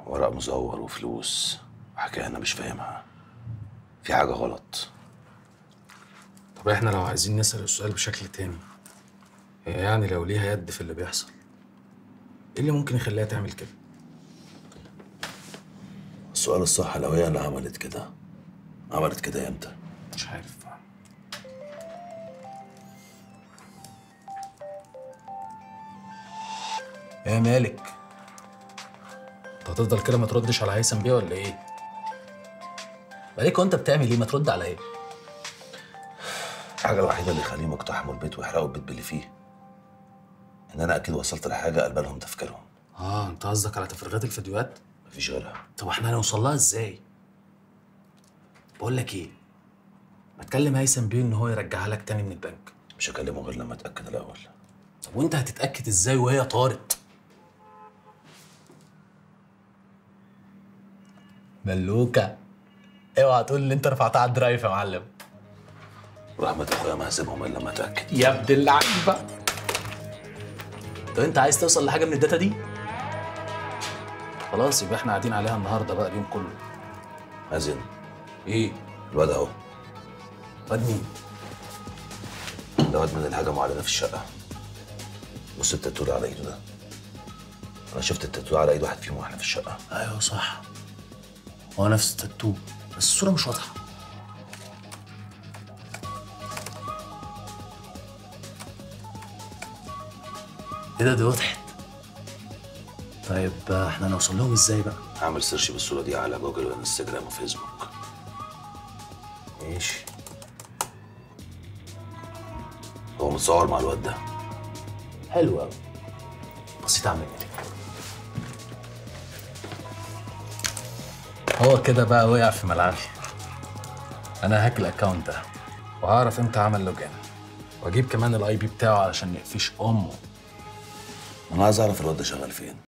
ورق مزور وفلوس وحكايه انا مش فاهمها في حاجه غلط طب احنا لو عايزين نسأل السؤال بشكل تاني هي يعني لو ليها يد في اللي بيحصل ايه اللي ممكن يخليها تعمل كده؟ السؤال الصح لو هي اللي عملت كده عملت كده امتى مش عارف يا مالك انت هتفضل كده ما تردش على هيثم بيه ولا ايه؟ مالك وانت بتعمل ايه ما ترد عليا الحاجه الوحيده اللي يخليهم يقتحموا البيت ويحرقوا البيت باللي فيه ان انا اكيد وصلت لحاجه قلبة لهم تفكيرهم اه انت قصدك على تفريغات الفيديوهات؟ مفيش غيرها طب احنا هنوصل لها ازاي؟ بقول لك ايه؟ ما تكلم هيثم بيه ان هو يرجعها لك تاني من البنك مش هكلمه غير لما اتاكد الاول طب وانت هتتاكد ازاي وهي طارت؟ ملوكة اوعى تقول ان انت رفعتها على الدرايف يا معلم ورحمه اخويا ما هسيبهم الا لما اتاكد يا ابن اللعيبه طب انت عايز توصل لحاجه من الداتا دي خلاص يبقى احنا قاعدين عليها النهارده بقى اليوم كله مازن ايه؟ الواد اهو واد مين؟ ده واد من اللي هجموا علينا في الشقه بص التاتو اللي على ايده ده انا شفت التاتو على ايد واحد فيهم واحنا في الشقه ايوه صح هو نفس التاتو بس الصوره مش واضحه ايه ده دي وضحت طيب آه، احنا هنوصل لهم ازاي بقى هعمل سيرش بالصوره دي على جوجل وانستجرام وفيسبوك ماشي هو متصور مع الواد ده حلو قوي بسيط اعمل ايه هو كده بقى وقع في ملعبي انا هاك الاكونت ده وهعرف امتى عمل لوجين واجيب كمان الاي بي بتاعه علشان يقفش امه انا عايز اعرف الواد ده شغال فين